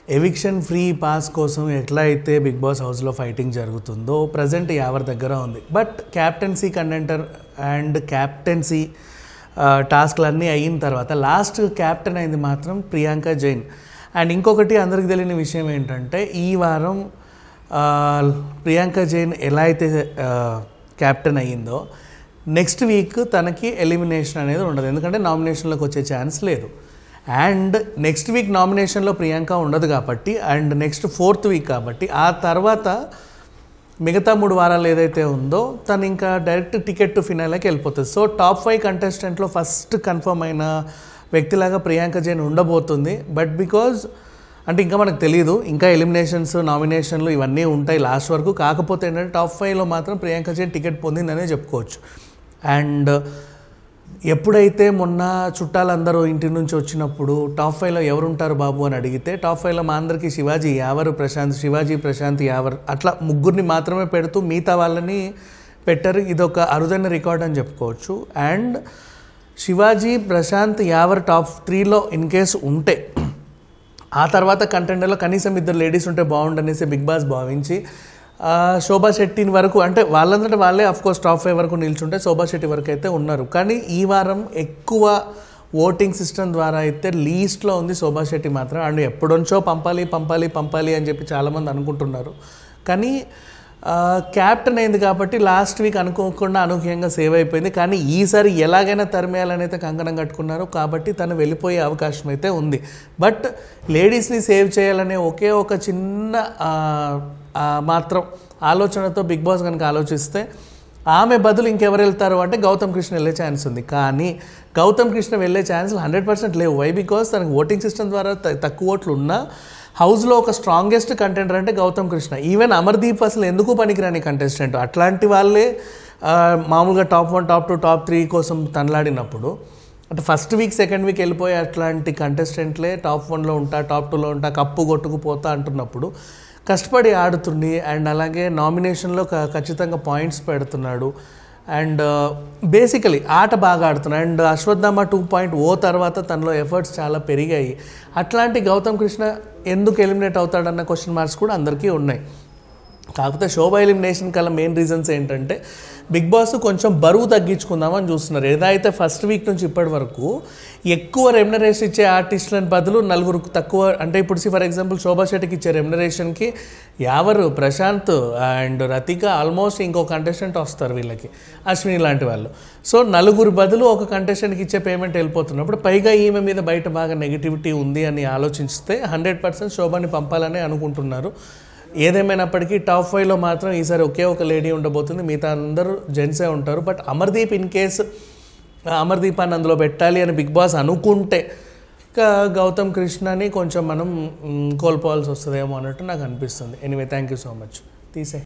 eviction free pass కోసం ఎట్లా అయితే బిగ్ బాస్ హౌస్లో ఫైటింగ్ జరుగుతుందో ప్రజెంట్ యావర్ దగ్గర ఉంది but captaincy contender and captaincy టాస్క్లన్నీ అయిన తర్వాత లాస్ట్ క్యాప్టెన్ అయింది మాత్రం ప్రియాంక జైన్ అండ్ ఇంకొకటి అందరికి తెలియని విషయం ఏంటంటే ఈ వారం ఆ, ప్రియాంక జైన్ ఎలా అయితే క్యాప్టెన్ అయ్యిందో నెక్స్ట్ వీక్ తనకి ఎలిమినేషన్ అనేది ఉండదు ఎందుకంటే నామినేషన్లోకి వచ్చే ఛాన్స్ లేదు అండ్ నెక్స్ట్ వీక్ నామినేషన్లో ప్రియాంక ఉండదు కాబట్టి అండ్ నెక్స్ట్ ఫోర్త్ వీక్ కాబట్టి ఆ తర్వాత మిగతా మూడు వారాలు ఏదైతే ఉందో తను ఇంకా డైరెక్ట్ టికెట్ టు ఫినాలేకి వెళ్ళిపోతుంది సో టాప్ ఫైవ్ కంటెస్టెంట్లో ఫస్ట్ కన్ఫర్మ్ అయిన వ్యక్తిలాగా ప్రియాంక జైన్ ఉండబోతుంది బట్ బికాజ్ అంటే ఇంకా మనకు తెలియదు ఇంకా ఎలిమినేషన్స్ నామినేషన్లు ఇవన్నీ ఉంటాయి లాస్ట్ వరకు కాకపోతే ఏంటంటే టాప్ ఫైవ్లో మాత్రం ప్రియాంక జైన్ టికెట్ పొందిందనే చెప్పుకోవచ్చు అండ్ ఎప్పుడైతే మొన్న చుట్టాలందరూ ఇంటి నుంచి వచ్చినప్పుడు టాప్ ఫైవ్లో ఎవరుంటారు బాబు అని అడిగితే టాప్ ఫైవ్లో మా అందరికీ శివాజీ యావరు ప్రశాంత్ శివాజీ ప్రశాంత్ యావర్ అట్లా ముగ్గురిని మాత్రమే పెడుతూ మిగతా వాళ్ళని పెట్టారు ఇదొక అరుదైన రికార్డ్ అని చెప్పుకోవచ్చు అండ్ శివాజీ ప్రశాంత్ యావర్ టాప్ త్రీలో ఇన్ కేస్ ఉంటే ఆ తర్వాత కంటెండర్లో కనీసం ఇద్దరు లేడీస్ ఉంటే బాగుండనేసి బిగ్ బాస్ భావించి ఆ, శోభా శెట్టిని వరకు అంటే వాళ్ళందరూ వాళ్ళే అఫ్ కోర్స్ టాప్ ఫైవ్ వరకు నిల్చుంటే శోభా శెట్టి వరకు అయితే ఉన్నారు కానీ ఈ వారం ఎక్కువ ఓటింగ్ సిస్టమ్ ద్వారా అయితే లీస్ట్లో ఉంది శోభా శెట్టి మాత్రం అండ్ ఎప్పుడొంచో పంపాలి పంపాలి పంపాలి అని చెప్పి చాలామంది అనుకుంటున్నారు కానీ ఆ, క్యాప్టెన్ అయింది కాబట్టి లాస్ట్ వీక్ అనుకోకుండా అనూహ్యంగా సేవ్ అయిపోయింది కానీ ఈసారి ఎలాగైనా తరిమేయాలని అయితే కంకణం కట్టుకున్నారు కాబట్టి తను వెళ్ళిపోయే అవకాశం అయితే ఉంది బట్ లేడీస్ని సేవ్ చేయాలనే ఒకే ఒక చిన్న ఆ, ఆ, మాత్రం ఆలోచనతో బిగ్ బాస్ కనుక ఆలోచిస్తే ఆమె బదులు ఇంకెవరు వెళ్తారు అంటే గౌతమ్ కృష్ణ వెళ్ళే ఛాన్స్ ఉంది కానీ గౌతమ్ కృష్ణ వెళ్ళే ఛాన్సులు హండ్రెడ్ పర్సెంట్ లేవు వై బికాస్ తనకు ఓటింగ్ సిస్టమ్ ద్వారా త- తక్కువ ఓట్లు ఉన్నా హౌస్లో ఒక స్ట్రాంగెస్ట్ కంటెంటర్ అంటే గౌతమ్ కృష్ణ ఈవెన్ అమర్దీప్ అసలు ఎందుకు పనికిరాని కంటెస్టెంట్ అట్లాంటి వాళ్ళే ఆ, మామూలుగా top one top two top three కోసం తనలాడినప్పుడు అంటే ఫస్ట్ వీక్ సెకండ్ వీక్ వెళ్ళిపోయే అట్లాంటి కంటెస్టెంట్లే టాప్ వన్లో ఉంటా టాప్ టూలో ఉంటా కప్పు కొట్టుకుపోతా అంటున్నప్పుడు కష్టపడి ఆడుతుంది అండ్ అలాగే నామినేషన్లో క- ఖచ్చితంగా పాయింట్స్ పెడుతున్నాడు అండ్ బేసికలీ ఆట బాగా ఆడుతున్నాడు and Ashwatthama two point O తర్వాత తనలో ఎఫర్ట్స్ చాలా పెరిగాయి అట్లాంటి గౌతమ్ కృష్ణ ఎందుకు ఎలిమినేట్ అవుతాడన్న క్వశ్చన్ మార్క్స్ కూడా అందరికీ ఉన్నాయి కాకపోతే శోభా ఎలిమినేషన్ కల్లా మెయిన్ రీజన్స్ ఏంటంటే బిగ్ బాస్ కొంచెం బరువు తగ్గించుకుందామని చూస్తున్నారు ఏదైతే ఫస్ట్ వీక్ నుంచి ఇప్పటి వరకు ఎక్కువ రెమ్యునరేషన్ ఇచ్చే ఆర్టిస్టులని బదులు నలుగురు తక్కువ అంటే ఇప్పుడు ఫర్ ఎగ్జాంపుల్ శోభా శెట్టికి ఇచ్చే రెమ్యునరేషన్కి యావరు ప్రశాంత్ అండ్ రతిక ఆల్మోస్ట్ ఇంకో కంటెస్టెంట్ వస్తారు వీళ్ళకి అశ్విని లాంటి వాళ్ళు సో నలుగురు బదులు ఒక కంటెస్టెంట్కి ఇచ్చే పేమెంట్ వెళ్ళిపోతున్నప్పుడు పైగా ఈమె మీద బయట బాగా నెగిటివిటీ ఉంది అని ఆలోచిస్తే హండ్రెడ్ పర్సెంట్ శోభాని పంపాలని అనుకుంటున్నారు ఏదేమైనప్పటికీ టాప్ ఫైవ్లో మాత్రం ఈసారి ఒకే ఒక లేడీ ఉండబోతుంది మిగతా అందరూ జెంట్సే ఉంటారు బట్ అమర్దీప్ ఇన్ కేస్ అమర్దీపాన్ని అందులో పెట్టాలి అని బిగ్ బాస్ అనుకుంటే ఇంకా గౌతమ్ కృష్ణని కొంచెం మనం మ్, కోల్పోవాల్సి వస్తుందేమో అన్నట్టు నాకు అనిపిస్తుంది anyway thank you so much తీసే